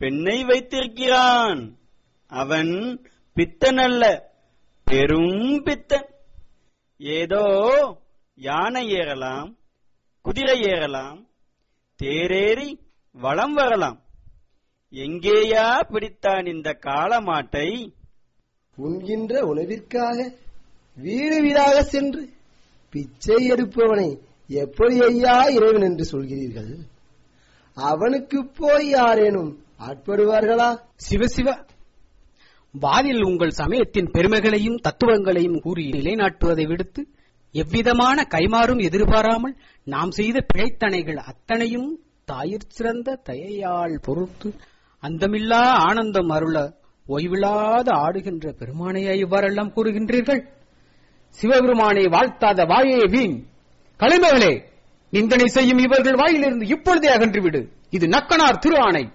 பெண்ணை வைத்திருக்கிறான் அவன் பித்தனல்ல பெரும் பித்தன் ஏதோ யானை ஏறலாம் குதிரை ஏறலாம் தேரேறி வலம் வரலாம் எங்கேயா பிடித்தான் இந்த காளமாட்டை உண்கின்ற உணவிற்காக வீடு வீடாக சென்று பிச்சை எடுப்பவனை எப்படி ஐயா இறைவன் என்று சொல்கிறீர்கள் அவனுக்கு போய் யாரேனும் ஆட்படுவார்களா சிவசிவ வாதில் உங்கள் சமயத்தின் பெருமைகளையும் தத்துவங்களையும் கூறி நிலைநாட்டுவதை விடுத்து எவ்விதமான கைமாறும் எதிர்பாராமல் நாம் செய்த பிழைத்தனைகள் அத்தனையும் தாயிற் சிறந்த தயையால் பொறுத்து அந்தமில்லா ஆனந்தம் அருள ஓய்வில்லாத ஆடுகின்ற பெருமானையா இவ்வாறெல்லாம் கூறுகின்றீர்கள் சிவபெருமானை வாழ்த்தாத வாயே வீண் கலைமகளே நிந்தனை செய்யும் இவர்கள் வாயிலிருந்து இப்பொழுதே அகன்றுவிடு இது நக்கனார் திரு ஆணை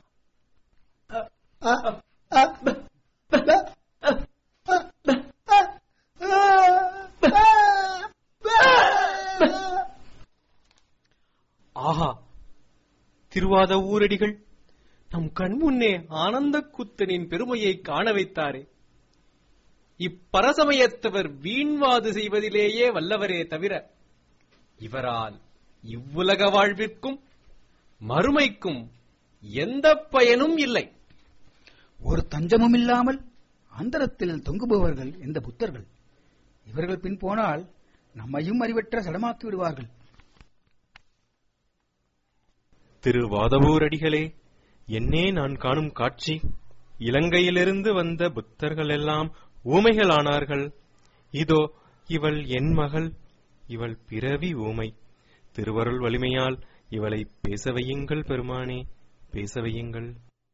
அ, அ, ப, ப, ப, அ, அ, ப, அ, அ, ப, ப, ப. ஆஹா திருவாத ஊரடிகள் நம் கண்முன்னே ஆனந்த குத்தனின் பெருமையை காண வைத்தாரே இப்பரசமயத்தவர் வீண்வாது செய்வதிலேயே வல்லவரே தவிர இவரால் இவ்வுலக வாழ்விற்கும் மறுமைக்கும் எந்த பயனும் இல்லை ஒரு தஞ்சமும் இல்லாமல் அந்தரத்தில் தொங்குபவர்கள் இந்த புத்தர்கள் இவர்கள் பின் போனால் நம்மையும் அறிவற்ற சடமாக்கி விடுவார்கள் திரு வாதவூரடிகளே என்னே நான் காணும் காட்சி இலங்கையிலிருந்து வந்த புத்தர்கள் எல்லாம் ஊமைகளானார்கள் இதோ இவள் என் மகள் இவள் பிறவி ஊமை திருவருள் வலிமையால் இவளை பேச வையுங்கள் பெருமானே பேச வையுங்கள்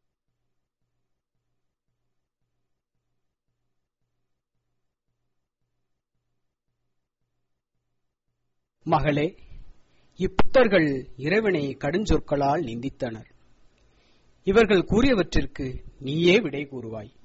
மகளே இப்புத்தர்கள் இறைவனை கடுஞ்சொற்களால் நிந்தித்தனர் இவர்கள் கூறியவற்றிற்கு நீயே விடை கூறுவாய்